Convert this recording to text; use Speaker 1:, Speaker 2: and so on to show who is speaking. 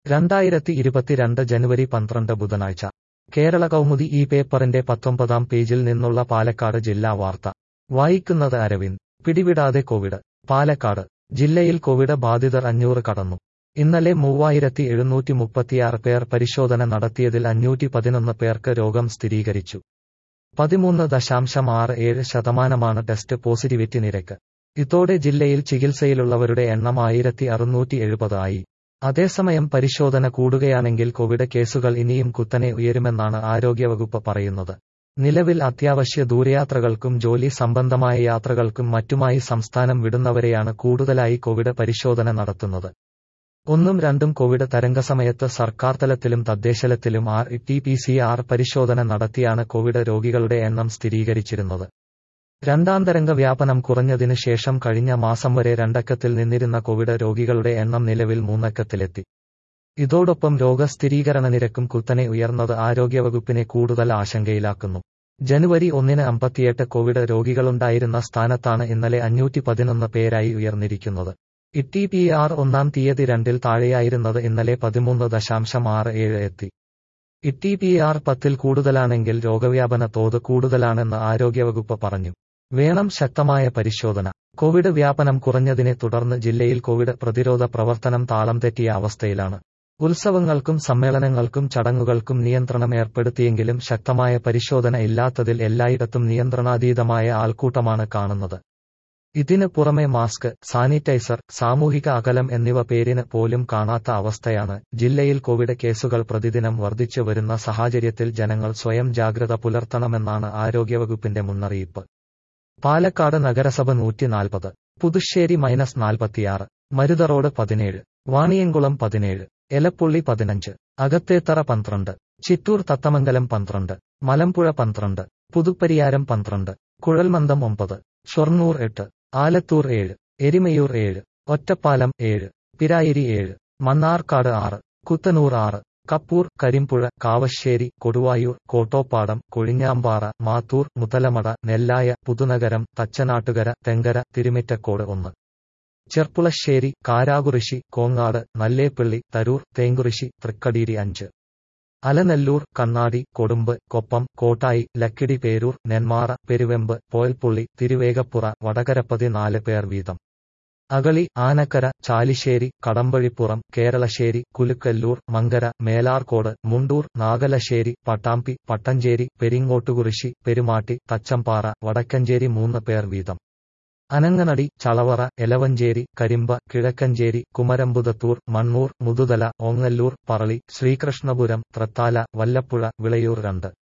Speaker 1: രണ്ടായിരത്തി ഇരുപത്തിരണ്ട് ജനുവരി പന്ത്രണ്ട് ബുധനാഴ്ച കേരള കൗമുദി ഈ പേപ്പറിന്റെ പത്തൊമ്പതാം പേജിൽ നിന്നുള്ള പാലക്കാട് ജില്ലാ വാർത്ത വായിക്കുന്നത് അരവിന്ദ് പിടിവിടാതെ കോവിഡ് പാലക്കാട് ജില്ലയിൽ കോവിഡ് ബാധിതർ അഞ്ഞൂറ് കടന്നു ഇന്നലെ മൂവായിരത്തി എഴുന്നൂറ്റി മുപ്പത്തിയാറ് പേർ പരിശോധന നടത്തിയതിൽ അഞ്ഞൂറ്റി പതിനൊന്ന് പേർക്ക് രോഗം സ്ഥിരീകരിച്ചു പതിമൂന്ന് ദശാംശം ആറ് ഏഴ് ശതമാനമാണ് ടെസ്റ്റ് പോസിറ്റിവിറ്റി നിരക്ക് ഇതോടെ ജില്ലയിൽ ചികിത്സയിലുള്ളവരുടെ എണ്ണം ആയിരത്തി അറുന്നൂറ്റി എഴുപത് ആയി അതേസമയം പരിശോധന കൂടുകയാണെങ്കിൽ കോവിഡ് കേസുകൾ ഇനിയും കുത്തനെ ഉയരുമെന്നാണ് ആരോഗ്യവകുപ്പ് പറയുന്നത് നിലവിൽ അത്യാവശ്യ ദൂരയാത്രകൾക്കും ജോലി സംബന്ധമായ യാത്രകൾക്കും മറ്റുമായി സംസ്ഥാനം വിടുന്നവരെയാണ് കൂടുതലായി കോവിഡ് പരിശോധന നടത്തുന്നത് ഒന്നും രണ്ടും കോവിഡ് തരംഗസമയത്ത് സർക്കാർ തലത്തിലും തദ്ദേശലത്തിലും R T P C R പരിശോധന നടത്തിയാണ് കോവിഡ് രോഗികളുടെ എണ്ണം സ്ഥിരീകരിച്ചിരുന്നത് രണ്ടാം തരംഗ വ്യാപനം കുറഞ്ഞതിനു ശേഷം കഴിഞ്ഞ മാസം വരെ രണ്ടക്കത്തിൽ നിന്നിരുന്ന കോവിഡ് രോഗികളുടെ എണ്ണം നിലവിൽ മൂന്നക്കത്തിലെത്തി ഇതോടൊപ്പം രോഗസ്ഥിരീകരണ നിരക്കും കുത്തനെ ഉയർന്നത് ആരോഗ്യവകുപ്പിനെ കൂടുതൽ ആശങ്കയിലാക്കുന്നു ജനുവരി ഒന്നിന് അമ്പത്തിയെട്ട് കോവിഡ് രോഗികളുണ്ടായിരുന്ന സ്ഥാനത്താണ് ഇന്നലെ അഞ്ഞൂറ്റി പതിനൊന്ന് പേരായി ഉയർന്നിരിക്കുന്നത് ഇ പി ആർ ഒന്നാം തീയതി രണ്ടിൽ താഴെയായിരുന്നത് ഇന്നലെ പതിമൂന്ന് ദശാംശം ആറ് ഏഴ് എത്തി ഇ പി ആർ പത്തിൽ കൂടുതലാണെങ്കിൽ രോഗവ്യാപന തോത് കൂടുതലാണെന്ന് ആരോഗ്യവകുപ്പ് പറഞ്ഞു വേണം ശക്തമായ പരിശോധന കോവിഡ് വ്യാപനം കുറഞ്ഞതിനെ തുടർന്ന് ജില്ലയിൽ കോവിഡ് പ്രതിരോധ പ്രവർത്തനം താളം തെറ്റിയ അവസ്ഥയിലാണ് ഉത്സവങ്ങൾക്കും സമ്മേളനങ്ങൾക്കും ചടങ്ങുകൾക്കും നിയന്ത്രണം ഏർപ്പെടുത്തിയെങ്കിലും ശക്തമായ പരിശോധന ഇല്ലാത്തതിൽ എല്ലായിടത്തും നിയന്ത്രണാതീതമായ ആൾക്കൂട്ടമാണ് കാണുന്നത് ഇതിന് പുറമെ മാസ്ക് സാനിറ്റൈസർ സാമൂഹിക അകലം എന്നിവ പേരിന് പോലും കാണാത്ത അവസ്ഥയാണ് ജില്ലയിൽ കോവിഡ് കേസുകൾ പ്രതിദിനം വർദ്ധിച്ചു വരുന്ന സാഹചര്യത്തിൽ ജനങ്ങൾ സ്വയം ജാഗ്രത പുലർത്തണമെന്നാണ് ആരോഗ്യവകുപ്പിന്റെ മുന്നറിയിപ്പ് പാലക്കാട് നഗരസഭ നൂറ്റിനാൽപ്പത് പുതുശ്ശേരി മൈനസ് നാൽപ്പത്തിയാറ് മരുത റോഡ് പതിനേഴ് വാണിയംകുളം പതിനേഴ് എലപ്പുള്ളി പതിനഞ്ച് അകത്തേത്തറ പന്ത്രണ്ട് ചിറ്റൂർ തത്തമംഗലം പന്ത്രണ്ട് മലമ്പുഴ പന്ത്രണ്ട് പുതുപ്പരിയാരം പന്ത്രണ്ട് കുഴൽമന്ദം ഒമ്പത് ഷൊർണൂർ എട്ട് ആലത്തൂർ ഏഴ് എരിമയൂർ ഏഴ് ഒറ്റപ്പാലം ഏഴ് പിരായിരി ഏഴ് മണ്ണാർക്കാട് ആറ് കുത്തനൂർ ആറ് കപ്പൂർ കരിമ്പുഴ കാവശ്ശേരി കൊടുവായൂർ കോട്ടോപ്പാടം കൊഴിഞ്ഞാമ്പാറ മാത്തൂർ മുതലമട നെല്ലായ പുതുനഗരം തച്ചനാട്ടുകര തെങ്കര തിരുമിറ്റക്കോട് ഒന്ന് ചെർപ്പുളശ്ശേരി കാരാകുറിശി കോങ്ങാട് നല്ലേപ്പള്ളി തരൂർ തേങ്കുറിശി തൃക്കടീരി അഞ്ച് അലനെല്ലൂർ കണ്ണാടി കൊടുമ്പ് കൊപ്പം കോട്ടായി ലക്കിടി പേരൂർ നെന്മാറ പെരുവെമ്പ് പോയൽപ്പുള്ളി തിരുവേഗപ്പുറ വടകരപ്പതി നാല് പേർ വീതം അകളി ആനക്കര ചാലിശ്ശേരി കടമ്പഴിപ്പുറം കേരളശ്ശേരി കുലുക്കല്ലൂർ മങ്കര മേലാർക്കോട് മുണ്ടൂർ നാഗലശ്ശേരി പട്ടാമ്പി പട്ടഞ്ചേരി പെരിങ്ങോട്ടുകുറിശി പെരുമാട്ടി തച്ചമ്പാറ വടക്കഞ്ചേരി മൂന്ന് പേർ വീതം അനങ്ങനടി ചളവറ എലവഞ്ചേരി കരിമ്പ കിഴക്കഞ്ചേരി കുമരമ്പുതത്തൂർ മണ്ണൂർ മുതുതല ഓങ്ങല്ലൂർ പറളി ശ്രീകൃഷ്ണപുരം ത്രത്താല വല്ലപ്പുഴ വിളയൂർ രണ്ട്